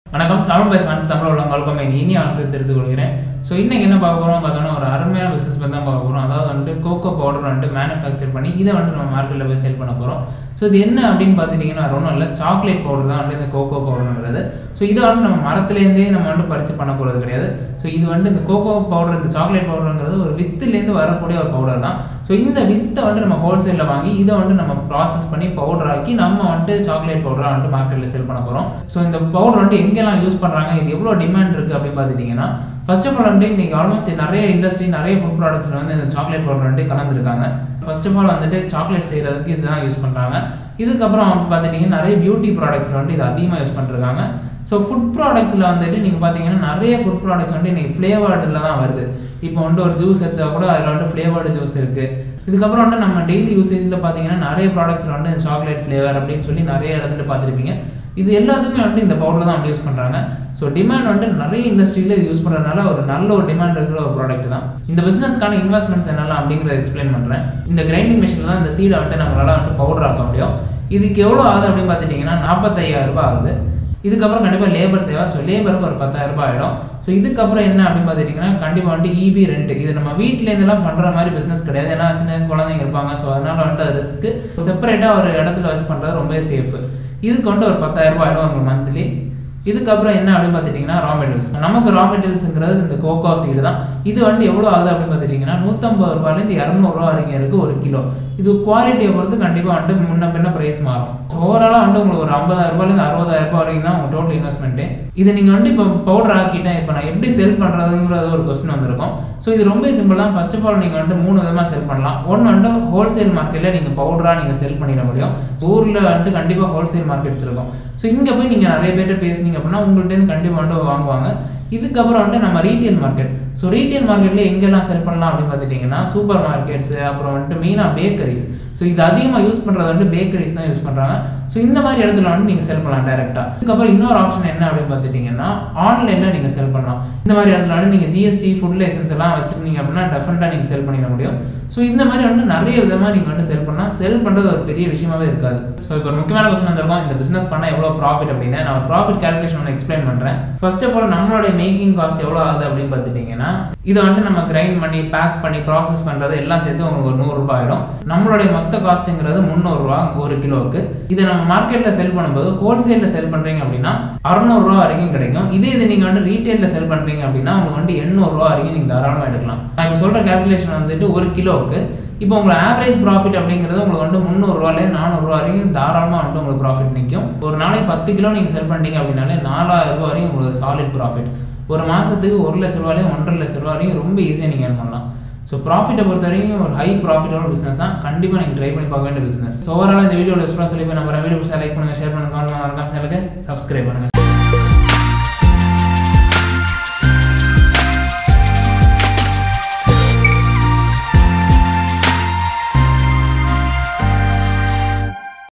வணக்கம் தமிழ் பேச வந்து தமிழ் உள்ளவங்களுக்கும் என் இனிய வணக்கத்தை தெரிந்து கொள்கிறேன் ஸோ இன்னைக்கு என்ன பார்க்க போகிறோம் பார்த்தோன்னா ஒரு அருமையான பிஸ்னஸ் பற்றி தான் பார்க்க போகிறோம் அதாவது வந்துட்டு கோகோ பவுடர் வந்துட்டு மேனுஃபேக்சர் பண்ணி இதை வந்துட்டு நம்ம மார்க்கெட்டில் போய் சேல் பண்ண போகிறோம் ஸோ இது என்ன அப்படின்னு பார்த்துட்டிங்கன்னா ஒன்றும் இல்லை சாக்லேட் பவுடர் தான் வந்து இந்த கோகோ பவுடருங்கிறது ஸோ இதை வந்து நம்ம மரத்துலேருந்தே நம்ம வந்துட்டு பறித்து பண்ண போகிறது கிடையாது ஸோ இது வந்துட்டு இந்த கோகோ பவுடர் இந்த சாக்லேட் பவுடருங்கிறது ஒரு வித்துலேருந்து வரக்கூடிய ஒரு பவுடர் தான் ஸோ இந்த வித்தை வந்துட்டு நம்ம ஹோல்சேலில் வாங்கி இதை வந்துட்டு நம்ம ப்ராசஸ் பண்ணி பவுடர் ஆக்கி நம்ம வந்துட்டு சாக்லேட் பவுடராக வந்துட்டு மார்க்கெட்டில் சேல் பண்ண போகிறோம் ஸோ இந்த பவுடர் வந்துட்டு எங்கெல்லாம் யூஸ் பண்ணுறாங்க இது எவ்வளோ டிமாண்ட் இருக்குது அப்படின்னு பார்த்துட்டிங்கன்னா ஃபர்ஸ்ட் ஆஃப் ஆல் வந்து இன்னைக்கு ஆல்மோஸ்ட் நிறைய இண்டஸ்ட்ரி நிறைய ஃபுட் ப்ராடக்ட்ஸில் வந்து இந்த சாக்லேட் பவுடர் வந்துட்டு கலந்துருக்காங்க ஃபர்ஸ்ட் ஆஃப் ஆல் வந்துட்டு சாக்லேட் செய்கிறதுக்கு இதுதான் யூஸ் பண்ணுறாங்க இதுக்கப்புறம் வந்து பார்த்துட்டிங்கன்னா நிறைய பியூட்டி ப்ராடக்ட்ஸில் வந்துட்டு இது அதிகமாக யூஸ் பண்ணிருக்காங்க ஸோ ஃபுட் ப்ராடக்ட்ஸில் வந்துட்டு நீங்கள் பார்த்தீங்கன்னா நிறைய ஃபுட் ப்ராடக்ட்ஸ் வந்துட்டு இன்னைக்கு ஃப்ளேவர்டில் தான் வருது இப்போ வந்துட்டு ஒரு ஜூஸ் எடுத்தால் கூட அதில் வந்துட்டு ஃப்ளேவர்டு ஜூஸ் இருக்குது இதுக்கப்புறம் வந்து நம்ம டெய்லி யூசேஜில் பார்த்தீங்கன்னா நிறைய ப்ராடக்ட்ஸில் வந்து சாக்லேட் ஃப்ளேவர் அப்படின்னு சொல்லி நிறைய இடத்துல பார்த்துருப்பீங்க இது எல்லாத்துக்குமே வந்துட்டு இந்த பவுடர் தான் வந்து யூஸ் பண்ணுறாங்க ஸோ டிமாண்ட் வந்துட்டு நிறைய இண்டஸ்ட்ரியில் யூஸ் பண்ணுறதுனால ஒரு நல்ல ஒரு டிமாண்ட் இருக்கிற ஒரு ப்ராடக்ட் தான் இந்த பிஸ்னஸ்க்கான இன்வெஸ்ட்மெண்ட்ஸ் என்னெல்லாம் அப்படிங்கிறத எக்ஸ்பிளைன் பண்ணுறேன் இந்த கிரைண்டிங் மிஷினில் தான் இந்த சீடை வந்துட்டு நம்மளால வந்துட்டு பவுடர் ஆக்க முடியும் இதுக்கு எவ்வளோ ஆகுது அப்படின்னு பார்த்துட்டிங்கன்னா நாற்பத்தையாயிரம் ரூபாய் ஆகுது இதுக்கப்புறம் கண்டிப்பாக லேபர் தேவை ஸோ லேபருக்கு ஒரு பத்தாயிரம் ரூபாய் ஆகிடும் ஸோ இதுக்கப்புறம் என்ன அப்படின்னு பார்த்துட்டிங்கன்னா கண்டிப்பாக வந்துட்டு இபி ரெண்ட் இது நம்ம வீட்டிலேருந்துலாம் பண்ணுற மாதிரி பிஸ்னஸ் கிடையாது ஏன்னா சின்ன குழந்தைங்க இருப்பாங்க ஸோ அதனால வந்துட்டு அது ரிஸ்க்கு செப்பரேட்டாக ஒரு இடத்துல வச்சு பண்ணுறது ரொம்பவே சேஃபு இதுக்கு வந்துட்டு ஒரு பத்தாயிரம் ரூபாய் ஆகிடும் உங்களுக்கு மந்த்லி இதுக்கப்புறம் என்ன அப்படின்னு பார்த்துட்டிங்கன்னா ரா மெட்டீரியல்ஸ் நமக்கு ரா மெட்டீரியல்ஸுங்கிறது இந்த கோகோ சீடு தான் இது வந்து எவ்வளோ ஆகுது அப்படின்னு பார்த்துட்டிங்கன்னா நூற்றம்பது ரூபாயிலேருந்து இரநூறுவா வரைக்கும் இருக்குது ஒரு கிலோ இது குவாலிட்டியை பொறுத்து கண்டிப்பாக வந்துட்டு முன்ன பின்ன ப்ரைஸ் மாறும் ஓவராலாக வந்துட்டு உங்களுக்கு ஒரு ஐம்பதாயிரம் ரூபாயிலேருந்து அறுபதாயிரம் ரூபாய் வரைக்கும் தான் உங்கள் டோட்டல் இன்வெஸ்ட்மெண்ட்டு இது நீங்கள் வந்துட்டு இப்போ பவுடர் ஆக்கிட்டேன் இப்போ நான் எப்படி செல் பண்ணுறதுங்கிறது ஒரு கொஸ்டின் வந்திருக்கும் ஸோ இது ரொம்ப சிம்பிள் தான் ஃபர்ஸ்ட் ஆஃப் ஆல் நீங்கள் வந்துட்டு மூணு விதமாக செல் பண்ணலாம் ஒன்று வந்துட்டு ஹோல்சேல் மார்க்கெட்டில் நீங்கள் பவுடராக நீங்கள் செல் பண்ணிட முடியும் ஊரில் வந்துட்டு கண்டிப்பாக ஹோல்சேல் மார்க்கெட்ஸ் இருக்கும் ஸோ இங்கே போய் நீங்கள் நிறைய பேர்கிட்ட பேசுனீங்க அப்படின்னா உங்கள்கிட்ட கண்டிப்பாக வந்துட்டு வாங்குவாங்க இதுக்கப்புறம் வந்துட்டு நம்ம ரீட்டைல் மார்க்கெட் ஸோ ரீட்டைல் மார்க்கெட்ல எங்கெல்லாம் செல் பண்ணலாம் அப்படின்னு பார்த்துட்டிங்கன்னா சூப்பர் மார்க்கெட்ஸ் அப்புறம் வந்துட்டு மெயினாக பேக்கரிஸ் ஸோ இது அதிகமாக யூஸ் பண்ணுறது வந்து பேக்கரிஸ் தான் யூஸ் பண்ணுறாங்க ஸோ இந்த மாதிரி இடத்துல வந்து நீங்கள் செல் பண்ணலாம் டேரெக்டாக இதுக்கப்புறம் இன்னொரு ஆப்ஷன் என்ன அப்படின்னு பார்த்துட்டிங்கன்னா ஆன்லைனில் நீங்கள் செல் பண்ணலாம் இந்த மாதிரி இடத்துல வந்து நீங்கள் ஜிஎஸ்டி ஃபுட் லைசன்ஸ் எல்லாம் வச்சுருந்தீங்க அப்படின்னா டெஃபினட்டாக நீங்கள் செல் பண்ணிட முடியும் ஸோ இந்த மாதிரி வந்து நிறைய விதமாக நீங்கள் வந்து செல் பண்ணால் செல் பண்ணுறது ஒரு பெரிய விஷயமாவே இருக்காது ஸோ இப்போ ஒரு முக்கியமான கொஸ்டின் வந்திருக்கும் இந்த பிஸ்னஸ் பண்ணால் எவ்வளோ ப்ராஃபிட் அப்படின்னு நான் ப்ராஃபிட் கேல்குலேஷன் ஒன்று எக்ஸ்பிளைன் பண்ணுறேன் ஃபர்ஸ்ட் ஆஃப் ஆல் நம்மளுடைய மேக்கிங் காஸ்ட் எவ்வளோ ஆகுது அப்படின்னு பார்த்துட்டிங்கன்னா இதை வந்துட்டு நம்ம கிரைண்ட் பண்ணி பேக் பண்ணி ப்ராசஸ் பண்ணுறது எல்லாம் சேர்த்து உங்களுக்கு ஒரு நூறுரூபா ஆகிடும் நம்மளுடைய மொத்த காஸ்ட்டுங்கிறது முந்நூறுரூவா ஒரு கிலோவுக்கு இதை நம்ம மார்க்கெட்டில் செல் பண்ணும்போது ஹோல்சேலில் செல் பண்ணுறீங்க அப்படின்னா அறநூறுவா வரைக்கும் கிடைக்கும் இதே இது நீங்கள் வந்து ரீட்டைலில் செல் பண்ணுறீங்க அப்படின்னா உங்களுக்கு வந்து எண்ணூறுரூவா வரைக்கும் நீங்கள் தாராளமாக எடுக்கலாம் நான் இப்போ சொல்கிற கேல்குலேஷன் வந்துட்டு ஒரு கிலோவுக்கு இப்போ உங்களுக்கு ஆவரேஜ் ப்ராஃபிட் அப்படிங்கிறது உங்களுக்கு வந்து முந்நூறுரூவாலேருந்து நானூறுரூவா வரைக்கும் தாராளமாக வந்துட்டு உங்களுக்கு ப்ராஃபிட் நிற்கும் ஒரு நாளைக்கு பத்து கிலோ நீங்கள் செல் பண்ணிட்டீங்க அப்படின்னாலே நாலாயிரம் ரூபா வரைக்கும் உங்களுக்கு சாலிட் ப்ராஃபிட் ஒரு மாதத்துக்கு ஒரு லட்ச ரூபாயிலையும் ஒன்றரை லட்ச ரூபா வரைக்கும் ரொம்ப ஈஸியாக நீங்கள் ஏர்ன் பண்ணலாம் ஸோ ப்ராஃபிட்டை பொறுத்த வரைக்கும் ஒரு ஹை ப்ராஃபிட்டான பிஸ்னஸ் தான் கண்டிப்பாக நீங்கள் ட்ரை பண்ணி பார்க்க வேண்டிய பிஸ்னஸ் ஸோ ஓவரால் இந்த வீடியோவில் எக்ஸ்ட்ரா சொல்லி போய் நம்ம வீடியோ லைக் பண்ணுங்கள் ஷேர் பண்ணுங்கள் கமெண்ட் பண்ணுங்கள் சேனலுக்கு சப்ஸ்கிரைப் பண்ணுங்கள்